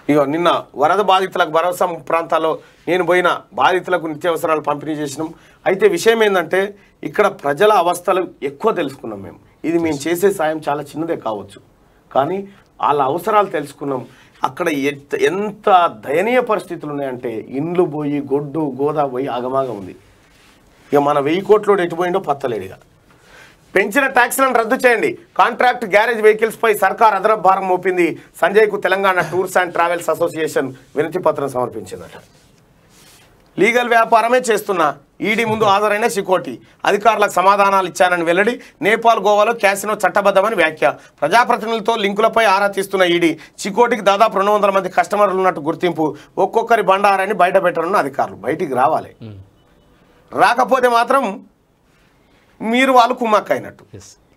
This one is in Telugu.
ఇగో నిన్న వరద బాధితులకు భరోసా ప్రాంతాల్లో నేను పోయిన బాధితులకు నిత్యావసరాలు పంపిణీ చేసినాం అయితే విషయం ఏంటంటే ఇక్కడ ప్రజల అవస్థలు ఎక్కువ తెలుసుకున్నాం మేము ఇది మేము చేసే సాయం చాలా చిన్నదే కావచ్చు కానీ వాళ్ళ అవసరాలు తెలుసుకున్నాం అక్కడ ఎంత ఎంత దయనీయ పరిస్థితులు ఉన్నాయంటే ఇండ్లు పోయి గొడ్డు గోదా పోయి ఆగమాగం ఉంది ఇక మన వెయ్యి కోట్లు ఎటు పోయిండో పత్తలేడుగా పెంచిన ట్యాక్స్లను రద్దు చేయండి కాంట్రాక్ట్ గ్యారేజ్ వెహికల్స్ పై సర్కార్ అదనపు భారం మోపింది సంజయ్కు Telangana tours and travels association వినతి పత్రం సమర్పించిందట లీగల్ వ్యాపారమే చేస్తున్నా ఈడీ ముందు హాజరైన చికోటి అధికారులకు సమాధానాలు ఇచ్చానని వెల్లడి నేపాల్ గోవాలో క్యాసినో చట్టబద్ధమని వ్యాఖ్య ప్రజాప్రతినిధులతో లింకులపై ఆరా తీస్తున్న ఈడీ చికోటికి దాదాపు రెండు వందల మంది కస్టమర్లు ఉన్నట్టు గుర్తింపు ఒక్కొక్కరి బండారాన్ని బయట పెట్టనున్న అధికారులు బయటికి రావాలి రాకపోతే మాత్రం మీరు వాళ్ళు కుమ్మక్క అయినట్టు ఎస్